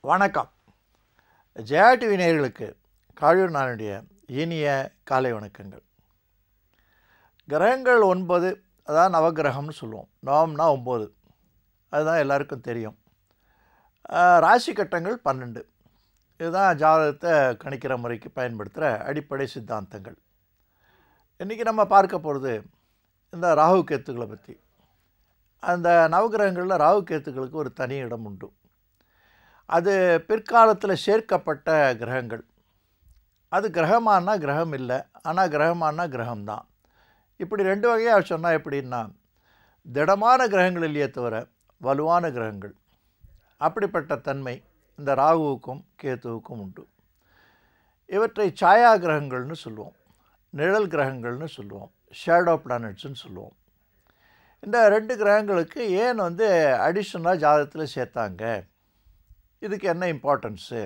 வணக்கம் ஜெயா டிவி நேயர்களுக்கு காழூர் நாளுடைய இனிய காலை வணக்கங்கள் கிரகங்கள் ஒன்பது அதான் நவகிரகம்னு சொல்லுவோம் நவம்னா ஒம்பது அதுதான் எல்லாருக்கும் தெரியும் ஆஹ், ராசி கட்டங்கள் பன்னெண்டு இதுதான் ஜாதகத்தை கணிக்கிற முறைக்கு பயன்படுத்துகிற அடிப்படை சித்தாந்தங்கள் இன்றைக்கி நம்ம பார்க்க போகிறது இந்த ராகு கேத்துக்களை பற்றி அந்த நவகிரகங்களில் ராகு கேத்துக்களுக்கு ஒரு தனி இடம் உண்டு அது பிற்காலத்தில் சேர்க்கப்பட்ட கிரகங்கள் அது கிரகமானா கிரகம் இல்லை ஆனால் கிரகமானா கிரகம்தான் இப்படி ரெண்டு வகையாக சொன்னால் எப்படின்னா திடமான கிரகங்கள் இல்லையே தவிர வலுவான கிரகங்கள் அப்படிப்பட்ட தன்மை இந்த ராகுவுக்கும் கேத்துவுக்கும் உண்டு இவற்றை சாயா கிரகங்கள்னு சொல்லுவோம் நிழல் கிரகங்கள்னு சொல்லுவோம் ஷேடோ பிளானட்ஸ்னு சொல்லுவோம் இந்த ரெண்டு கிரகங்களுக்கு ஏன் வந்து அடிஷ்னலாக ஜாதகத்தில் சேர்த்தாங்க இதுக்கு என்ன இம்பார்ட்டன்ஸு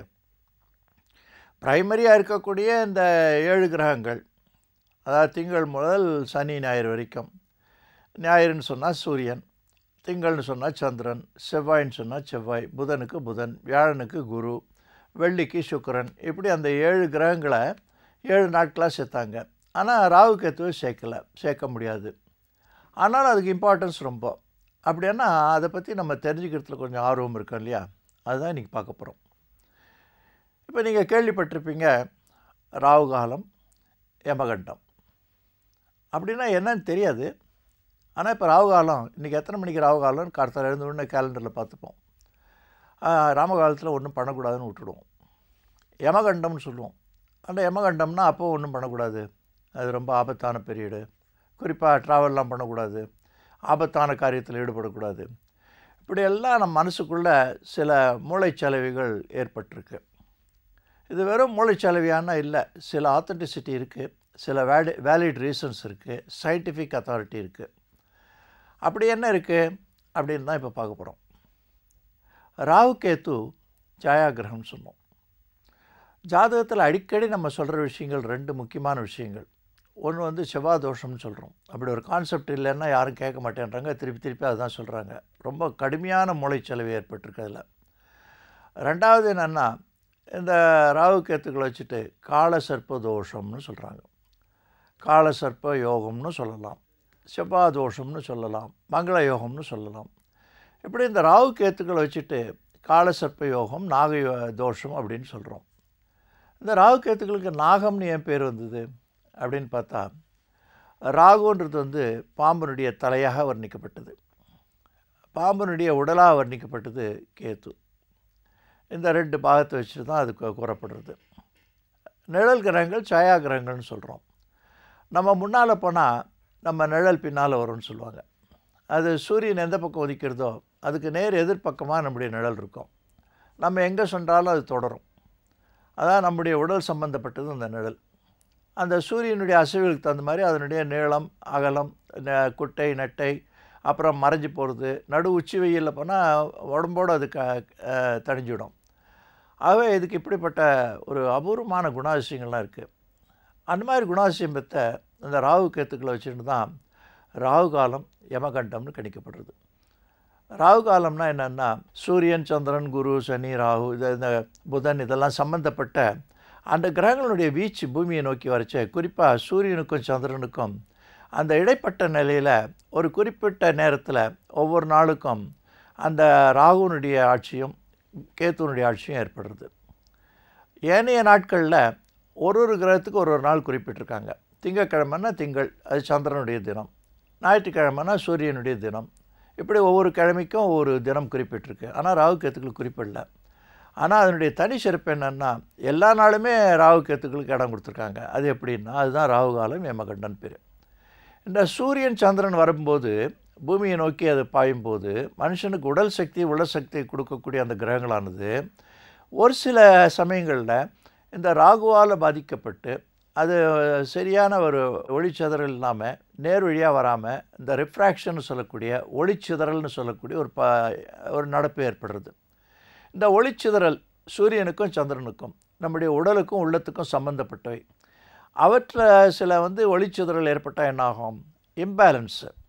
ப்ரைமரியாக இருக்கக்கூடிய இந்த ஏழு கிரகங்கள் அதாவது திங்கள் முதல் சனி ஞாயிறு வரைக்கும் ஞாயிறுன்னு சொன்னால் சூரியன் திங்கள்னு சொன்னால் சந்திரன் செவ்வாய்ன்னு சொன்னால் செவ்வாய் புதனுக்கு புதன் வியாழனுக்கு குரு வெள்ளிக்கு சுக்கிரன் இப்படி அந்த ஏழு கிரகங்களை ஏழு நாட்களாக சேர்த்தாங்க ஆனால் ராகு கேத்துவை சேர்க்கலை சேர்க்க முடியாது ஆனால் அதுக்கு இம்பார்ட்டன்ஸ் ரொம்ப அப்படின்னா அதை பற்றி நம்ம தெரிஞ்சுக்கிறதுல கொஞ்சம் ஆர்வம் இருக்கும் இல்லையா அதுதான் இன்றைக்கி பார்க்க போகிறோம் இப்போ நீங்கள் கேள்விப்பட்டிருப்பீங்க ராகு காலம் யமகண்டம் அப்படின்னா என்னன்னு தெரியாது ஆனால் இப்போ ராகு காலம் இன்றைக்கி எத்தனை மணிக்கு ராகு காலம்னு காலத்தில் எழுந்த உடனே கேலண்டரில் பார்த்துப்போம் ஆஹ், ராம காலத்தில் ஒன்றும் பண்ணக்கூடாதுன்னு விட்டுடுவோம் யமகண்டம்னு சொல்லுவோம் அந்த யமகண்டம்னா அப்போ ஒன்றும் பண்ணக்கூடாது அது ரொம்ப ஆபத்தான பீரியடு குறிப்பாக ட்ராவல்லாம் பண்ணக்கூடாது ஆபத்தான காரியத்தில் ஈடுபடக்கூடாது இப்படியெல்லாம் நம்ம மனசுக்குள்ளே சில மூளைச்சலவைகள் ஏற்பட்டிருக்கு இது வெறும் மூளைச்சலவையானா இல்லை சில ஆத்தென்டிசிட்டி இருக்குது சில வேடி வேலிட் ரீசன்ஸ் இருக்குது சயின்டிஃபிக் அத்தாரிட்டி இருக்குது அப்படி என்ன இருக்குது அப்படின்னு தான் இப்போ பார்க்க போகிறோம் ராகு கேத்து ஜாயாகிரகம்னு சொன்னோம் ஜாதகத்தில் அடிக்கடி நம்ம சொல்கிற விஷயங்கள் ரெண்டு முக்கியமான விஷயங்கள் ஒன்று வந்து செவ்வாய் தோஷம்னு சொல்கிறோம் அப்படி ஒரு கான்செப்ட் இல்லைன்னா யாரும் கேட்க மாட்டேன்றாங்க திருப்பி திருப்பி அதுதான் சொல்கிறாங்க ரொம்ப கடுமையான மூளைச்சலவை ஏற்பட்டிருக்கு அதில் ரெண்டாவது என்னென்னா இந்த ராகு கேத்துக்களை வச்சுட்டு கால சர்ப்ப தோஷம்னு சொல்கிறாங்க கால சர்ப்ப யோகம்னு சொல்லலாம் செவ்வாய் தோஷம்னு சொல்லலாம் மங்கள யோகம்னு சொல்லலாம் இப்படி இந்த ராகு கேத்துக்களை வச்சுட்டு கால சர்ப்ப யோகம் நாக யோ- தோஷம் அப்படின்னு சொல்கிறோம் இந்த ராகு கேத்துக்களுக்கு நாகம்னு ஏன் பேர் வந்தது அப்படின்னு பார்த்தா ராகுன்றது வந்து பாம்பனுடைய தலையாக வர்ணிக்கப்பட்டது பாம்பனுடைய உடலாக வர்ணிக்கப்பட்டது கேத்து இந்த ரெண்டு பாகத்தை வச்சு தான் அது கூ- கூறப்படுறது நிழல் கிரகங்கள் சாயா கிரகங்கள்னு சொல்கிறோம் நம்ம முன்னால் போனால் நம்ம நிழல் பின்னால் வரும்னு சொல்லுவாங்க அது சூரியன் எந்த பக்கம் உதிக்கிறதோ அதுக்கு நேர் எதிர்ப்பக்கமாக நம்முடைய நிழல் இருக்கும் நம்ம எங்கே சென்றாலும் அது தொடரும் அதான் நம்முடைய உடல் சம்பந்தப்பட்டது அந்த நிழல் அந்த சூரியனுடைய அசைவுகளுக்கு தகுந்த மாதிரி அதனுடைய நீளம் அகலம் ந- குட்டை நெட்டை அப்புறம் மறைஞ்சு போகிறது நடு உச்சி வெயிலில் போனால் உடம்போடு அது க அஹ், தணிஞ்சிடும் ஆகவே இதுக்கு இப்படிப்பட்ட ஒரு அபூர்வமான குணாதிசயங்கள்லாம் இருக்குது அந்த மாதிரி குணாதிசயம் பெற்ற இந்த ராகு கேத்துக்களை வச்சுட்டு தான் ராகு காலம் யமகண்டம்னு கணிக்கப்படுறது ராகு காலம்னா என்னென்னா சூரியன் சந்திரன் குரு சனி ராகு இது இந்த புதன் இதெல்லாம் சம்மந்தப்பட்ட அந்த கிரகங்களுடைய வீச்சு பூமியை நோக்கி வரச்ச குறிப்பாக சூரியனுக்கும் சந்திரனுக்கும் அந்த இடைப்பட்ட நிலையில் ஒரு குறிப்பிட்ட நேரத்தில் ஒவ்வொரு நாளுக்கும் அந்த ராகுனுடைய ஆட்சியும் கேத்துவனுடைய ஆட்சியும் ஏற்படுறது ஏனைய நாட்களில் ஒரு ஒரு கிரகத்துக்கு ஒரு ஒரு நாள் குறிப்பிட்டிருக்காங்க திங்கக்கிழமைன்னா திங்கள் அது சந்திரனுடைய தினம் ஞாயிற்றுக்கிழமைனா சூரியனுடைய தினம் இப்படி ஒவ்வொரு கிழமைக்கும் ஒவ்வொரு தினம் குறிப்பிட்டிருக்கு ஆனால் ராகு கேத்துக்களுக்கு குறிப்பிடல ஆனால் அதனுடைய தனி சிறப்பு என்னென்னா எல்லா நாளுமே ராகு கேத்துக்களுக்கு இடம் கொடுத்துருக்காங்க அது எப்படின்னா அதுதான் ராகு காலம் யமகண்டன் பேர் இந்த சூரியன் சந்திரன் வரும்போது பூமியை நோக்கி அது பாயும்போது மனுஷனுக்கு உடல் சக்தி உள்ள சக்தி கொடுக்கக்கூடிய அந்த கிரகங்களானது ஒரு சில சமயங்களில் இந்த ராகுவால் பாதிக்கப்பட்டு அது சரியான ஒரு ஒளிச்சிதறல் இல்லாமல் நேர் வழியாக வராமல் இந்த ரிஃப்ராக்ஷன் சொல்லக்கூடிய ஒளிச்சிதறல்னு சொல்லக்கூடிய ஒரு ப ஒரு நடப்பு ஏற்படுறது இந்த ஒளிச்சிதறல் சூரியனுக்கும் சந்திரனுக்கும் நம்முடைய உடலுக்கும் உள்ளத்துக்கும் சம்பந்தப்பட்டவை அவற்றில் சில வந்து ஒளிச்சிதறல் ஏற்பட்டால் என்னாகும் இம்பேலன்ஸு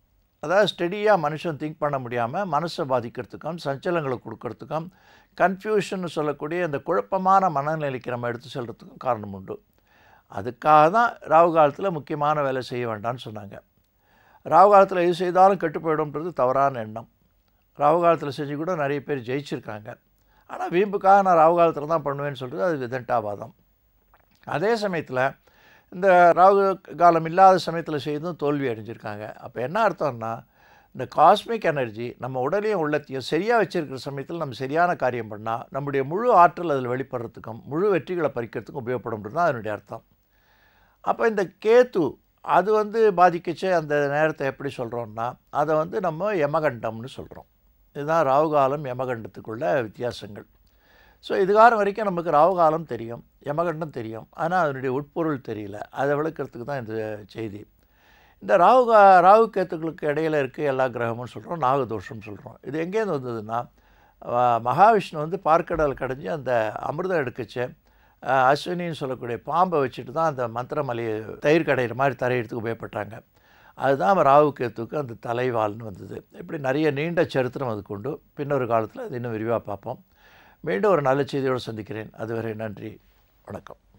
அதாவது ஸ்டெடியாக மனுஷன் திங்க் பண்ண முடியாமல் மனசை பாதிக்கிறதுக்கும் சஞ்சலங்களை கொடுக்கறதுக்கும் கன்ஃபியூஷன் சொல்லக்கூடிய இந்த குழப்பமான மனநிலைக்கு நம்ம எடுத்து செல்கிறதுக்கும் காரணம் உண்டு அதுக்காக தான் ராகு காலத்தில் முக்கியமான வேலை செய்ய வேண்டாம்னு சொன்னாங்க ராகு காலத்தில் எது செய்தாலும் கெட்டு போயிடும்ன்றது தவறான எண்ணம் ராகு காலத்தில் செஞ்சு கூட நிறைய பேர் ஜெயிச்சிருக்காங்க ஆனால் வீம்புக்காக நான் ராகு காலத்தில் தான் பண்ணுவேன்னு சொல்கிறது அது விதண்டாவாதம் அதே சமயத்தில் இந்த ராகு காலம் இல்லாத சமயத்தில் செய்தும் தோல்வி அடைஞ்சிருக்காங்க அப்போ என்ன அர்த்தம்னா இந்த காஸ்மிக் எனர்ஜி நம்ம உடலையும் உள்ளத்தையும் சரியாக வச்சிருக்கிற சமயத்தில் நம்ம சரியான காரியம் பண்ணால் நம்முடைய முழு ஆற்றல் அதில் வெளிப்படுறதுக்கும் முழு வெற்றிகளை பறிக்கிறதுக்கும் உபயோகப்படும்ன்றது தான் அதனுடைய அர்த்தம் அப்போ இந்த கேத்து அது வந்து பாதிக்கச்சே அந்த நேரத்தை எப்படி சொல்கிறோம்னா அதை வந்து நம்ம யமகண்டம்னு சொல்கிறோம் இதுதான் ராகுகாலம் யமகண்டத்துக்குள்ள வித்தியாசங்கள் ஸோ இதுகாரம் வரைக்கும் நமக்கு ராகுகாலம் தெரியும் யமகண்டம் தெரியும் ஆனால் அதனுடைய உட்பொருள் தெரியல அதை விளக்கிறதுக்கு தான் இந்த செய்தி இந்த ராகு கா- ராகு கேத்துக்களுக்கு இடையில இருக்க எல்லா கிரகமும் சொல்கிறோம் நாகதோஷம் சொல்கிறோம் இது எங்கேருந்து வந்ததுன்னா ஆஹ், மகாவிஷ்ணு வந்து பார்க்கடல் கடைஞ்சி அந்த அமிர்தம் எடுக்கச்சே ஆஹ், அஸ்வினின்னு சொல்லக்கூடிய பாம்பை வச்சுட்டு தான் அந்த மந்திரமலையை தயிர் கடையிற மாதிரி தரையிடத்துக்கு உபயோகப்பட்டாங்க அதுதான் ராகு கேத்துக்கு அந்த தலைவால்னு வந்தது இப்படி நிறைய நீண்ட சரித்திரம் அதுக்கு உண்டு பின்னொரு காலத்தில் அது இன்னும் விரிவாக பார்ப்போம் மீண்டும் ஒரு நல்ல செய்தியோடு சந்திக்கிறேன் அதுவரை நன்றி வணக்கம்